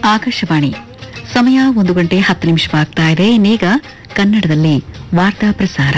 ಆಕಾಶವಾಣಿ ಸಮಯ ಒಂದು ಗಂಟೆ ಹತ್ತು ನಿಮಿಷವಾಗ್ತಾ ಇದೆ ಇನ್ನೀಗ ಕನ್ನಡದಲ್ಲಿ ವಾರ್ತಾ ಪ್ರಸಾರ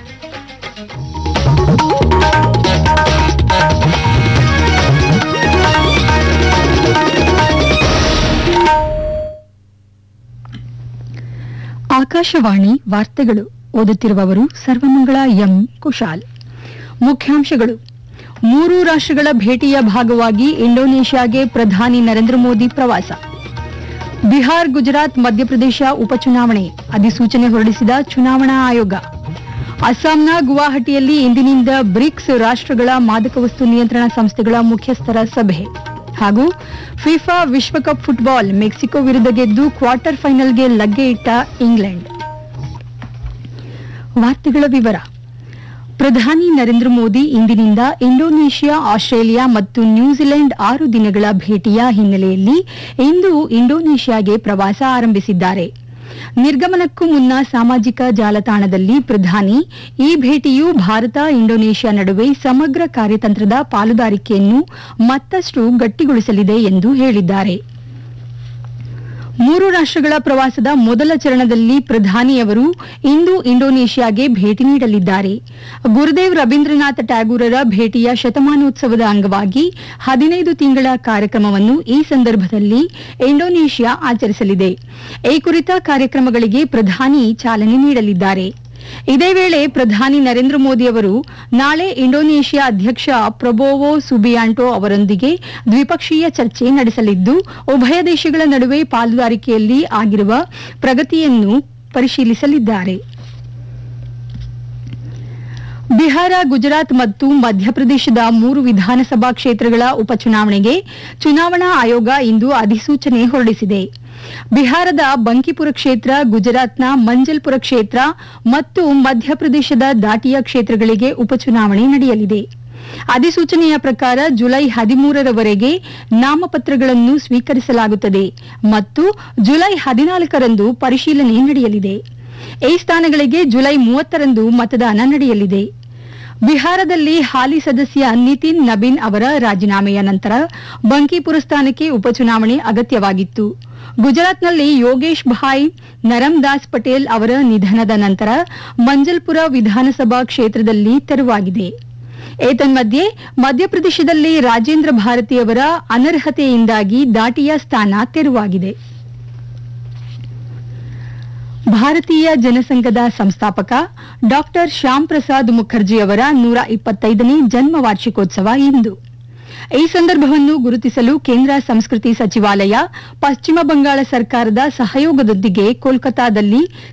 ಆಕಾಶವಾಣಿ ವಾರ್ತೆಗಳು ಓದುತ್ತಿರುವವರು ಸರ್ವಮಂಗಳ ಎಂ ಕುಶಾಲ್ ಮುಖ್ಯಾಂಶಗಳು ಮೂರು ರಾಷ್ಟ್ರಗಳ ಭೇಟಿಯ ಭಾಗವಾಗಿ ಇಂಡೋನೇಷ್ಯಾಗೆ ಪ್ರಧಾನಿ ನರೇಂದ್ರ ಮೋದಿ ಪ್ರವಾಸ ಬಿಹಾರ್ ಗುಜರಾತ್ ಮಧ್ಯಪ್ರದೇಶ ಉಪಚುನಾವಣೆ ಅಧಿಸೂಚನೆ ಹೊರಡಿಸಿದ ಚುನಾವಣಾ ಆಯೋಗ ಅಸ್ಸಾಂನ ಗುವಾಹಟಿಯಲ್ಲಿ ಇಂದಿನಿಂದ ಬ್ರಿಕ್ಸ್ ರಾಷ್ಟ್ರಗಳ ಮಾದಕ ವಸ್ತು ನಿಯಂತ್ರಣ ಸಂಸ್ಥೆಗಳ ಮುಖ್ಯಸ್ಥರ ಸಭೆ ಹಾಗೂ ಫಿಫಾ ವಿಶ್ವಕಪ್ ಫುಟ್ಬಾಲ್ ಮೆಕ್ಸಿಕೋ ವಿರುದ್ಧ ಗೆದ್ದು ಕ್ವಾರ್ಟರ್ ಫೈನಲ್ಗೆ ಲಗ್ಗೆ ಇಟ್ಟ ಇಂಗ್ಲೆಂಡ್ ವಾರ್ತೆಗಳ ವಿವರ ಪ್ರಧಾನಿ ನರೇಂದ್ರ ಮೋದಿ ಇಂದಿನಿಂದ ಇಂಡೋನೇಷ್ಯಾ ಆಸ್ಟ್ರೇಲಿಯಾ ಮತ್ತು ನ್ಯೂಜಿಲೆಂಡ್ ಆರು ದಿನಗಳ ಭೇಟಿಯ ಹಿನ್ನೆಲೆಯಲ್ಲಿ ಇಂದು ಇಂಡೋನೇಷ್ಯಾಗೆ ಪ್ರವಾಸ ಆರಂಭಿಸಿದ್ದಾರೆ ನಿರ್ಗಮನಕ್ಕೂ ಮುನ್ನ ಸಾಮಾಜಿಕ ಜಾಲತಾಣದಲ್ಲಿ ಪ್ರಧಾನಿ ಈ ಭೇಟಿಯು ಭಾರತ ಇಂಡೋನೇಷ್ಯಾ ನಡುವೆ ಸಮಗ್ರ ಕಾರ್ಯತಂತ್ರದ ಪಾಲುದಾರಿಕೆಯನ್ನು ಮತ್ತಷ್ಟು ಗಟ್ಟಿಗೊಳಿಸಲಿದೆ ಎಂದು ಹೇಳಿದ್ದಾರೆ ಮೂರು ರಾಷ್ಟ್ರಗಳ ಪ್ರವಾಸದ ಮೊದಲ ಚರಣದಲ್ಲಿ ಪ್ರಧಾನಿಯವರು ಇಂದು ಇಂಡೋನೇಷ್ಯಾಗೆ ಭೇಟಿ ನೀಡಲಿದ್ದಾರೆ ಗುರುದೇವ್ ರವೀಂದ್ರನಾಥ ಟ್ಯಾಗೂರರ ಭೇಟಿಯ ಶತಮಾನೋತ್ಸವದ ಅಂಗವಾಗಿ ಹದಿನೈದು ತಿಂಗಳ ಕಾರ್ಯಕ್ರಮವನ್ನು ಈ ಸಂದರ್ಭದಲ್ಲಿ ಇಂಡೋನೇಷ್ಯಾ ಆಚರಿಸಲಿದೆ ಈ ಕುರಿತ ಕಾರ್ಯಕ್ರಮಗಳಿಗೆ ಪ್ರಧಾನಿ ಚಾಲನೆ ನೀಡಲಿದ್ದಾರೆ ಇದೇ ವೇಳೆ ಪ್ರಧಾನಿ ನರೇಂದ್ರ ಮೋದಿ ಅವರು ನಾಳೆ ಇಂಡೋನೇಷ್ಯಾ ಅಧ್ಯಕ್ಷ ಪ್ರೊಬೋವೋ ಸುಬಿಯಾಂಟೋ ಅವರೊಂದಿಗೆ ದ್ವಿಪಕ್ಷೀಯ ಚರ್ಚೆ ನಡೆಸಲಿದ್ದು ಉಭಯ ದೇಶಗಳ ನಡುವೆ ಪಾಲುದಾರಿಕೆಯಲ್ಲಿ ಆಗಿರುವ ಪ್ರಗತಿಯನ್ನು ಪರಿಶೀಲಿಸಲಿದ್ದಾರೆ ಬಿಹಾರ ಗುಜರಾತ್ ಮತ್ತು ಮಧ್ಯಪ್ರದೇಶದ ಮೂರು ವಿಧಾನಸಭಾ ಕ್ಷೇತ್ರಗಳ ಉಪಚುನಾವಣೆಗೆ ಚುನಾವಣಾ ಆಯೋಗ ಇಂದು ಅಧಿಸೂಚನೆ ಹೊರಡಿಸಿದೆ ಬಿಹಾರದ ಬಂಕಿಪುರ ಕ್ಷೇತ್ರ ಗುಜರಾತ್ನ ಮಂಜಲ್ಪುರ ಕ್ಷೇತ್ರ ಮತ್ತು ಮಧ್ಯಪ್ರದೇಶದ ದಾಟಿಯಾ ಕ್ಷೇತ್ರಗಳಿಗೆ ಉಪಚುನಾವಣೆ ನಡೆಯಲಿದೆ ಅಧಿಸೂಚನೆಯ ಪ್ರಕಾರ ಜುಲೈ ಹದಿಮೂರರವರೆಗೆ ನಾಮಪತ್ರಗಳನ್ನು ಸ್ವೀಕರಿಸಲಾಗುತ್ತದೆ ಮತ್ತು ಜುಲೈ ಹದಿನಾಲ್ಕರಂದು ಪರಿಶೀಲನೆ ನಡೆಯಲಿದೆ ಈ ಸ್ಥಾನಗಳಿಗೆ ಜುಲೈ ಮೂವತ್ತರಂದು ಮತದಾನ ನಡೆಯಲಿದೆ ಬಿಹಾರದಲ್ಲಿ ಹಾಲಿ ಸದಸ್ಯ ನಿತಿನ್ ನಬೀನ್ ಅವರ ರಾಜೀನಾಮೆಯ ನಂತರ ಬಂಕಿಪುರ ಸ್ಥಾನಕ್ಕೆ ಉಪಚುನಾವಣೆ ಅಗತ್ಯವಾಗಿತ್ತು ಗುಜರಾತ್ನಲ್ಲಿ ಯೋಗೇಶ್ ಭಾಯ್ ನರಮ್ದಾಸ್ ಪಟೇಲ್ ಅವರ ನಿಧನದ ನಂತರ ಮಂಜಲ್ಪುರ ವಿಧಾನಸಭಾ ಕ್ಷೇತ್ರದಲ್ಲಿ ತೆರವಾಗಿದೆ ಏತನ್ಮಧ್ಯೆ ಮಧ್ಯಪ್ರದೇಶದಲ್ಲಿ ರಾಜೇಂದ್ರ ಭಾರತಿ ಅವರ ಅನರ್ಹತೆಯಿಂದಾಗಿ ದಾಟಿಯಾ ಸ್ಥಾನ ತೆರವಾಗಿದೆ ಭಾರತೀಯ ಜನಸಂಘದ ಸಂಸ್ಥಾಪಕ ಡಾಕ್ಟರ್ ಶ್ಯಾಮ್ ಪ್ರಸಾದ್ ಮುಖರ್ಜಿ ಅವರ ನೂರ ಇಪ್ಪತ್ತೈದನೇ ಜನ್ಮ ವಾರ್ಷಿಕೋತ್ಸವ ಇಂದು ಈ ಸಂದರ್ಭವನ್ನು ಗುರುತಿಸಲು ಕೇಂದ್ರ ಸಂಸ್ಕೃತಿ ಸಚಿವಾಲಯ ಪಶ್ಚಿಮ ಬಂಗಾಳ ಸರ್ಕಾರದ ಸಹಯೋಗದೊಂದಿಗೆ ಕೋಲ್ಕತಾದಲ್ಲಿ